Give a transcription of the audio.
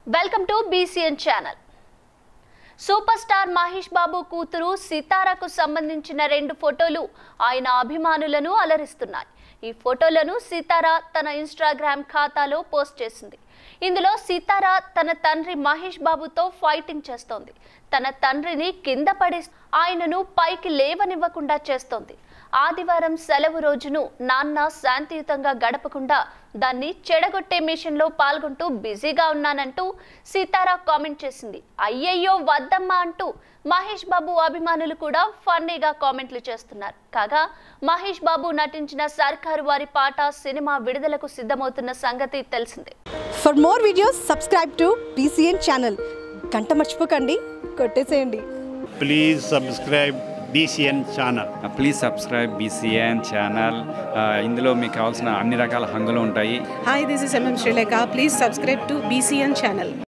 Welcome to BCN channel super star Mahesh Babu కూతురు సితారాకు సంబంధించిన రెండు ఫోటోలు ఆయన అభిమానులను అలరిస్తున్నాయి ఈ ఫోటోలను సితారా తన ఇన్స్టాగ్రామ్ ఖాతాలో పోస్ట్ చేసింది ఇందులో సితారా తన తండ్రి మహేష్ బాబుతో ఫైటింగ్ చేస్తోంది తన తండ్రిని కింద పడే ఆయనను పైకి లేవనివ్వకుండా చేస్తోంది ఆదివారం సెలవు రోజును నాన్న శాంతియుతంగా గడపకుండా దాన్ని చెడగొట్టే మిషన్లో పాల్గొంటూ బిజీగా ఉన్నానంటూ సీతారా కామెంట్ చేసింది అయ్యయ్యో వద్దమ్మా అంటూ మహేష్ బాబు అభిమానులు కూడా ఫన్నీగా కామెంట్లు చేస్తున్నారు కాగా మహేష్ బాబు నటించిన సర్కారు వారి పాట సినిమా విడుదలకు సిద్ధమవుతున్న సంగతి తెలిసిందే for more videos subscribe to BCN channel గంట మర్చిపోకండి కొట్టేసేయండి please subscribe BCN channel please subscribe BCN channel ఇందులో మీకు కావాల్సిన అన్ని రకాల హంగులు ఉంటాయి Hi, this is MM Sri Lanka. Please subscribe to BCN channel.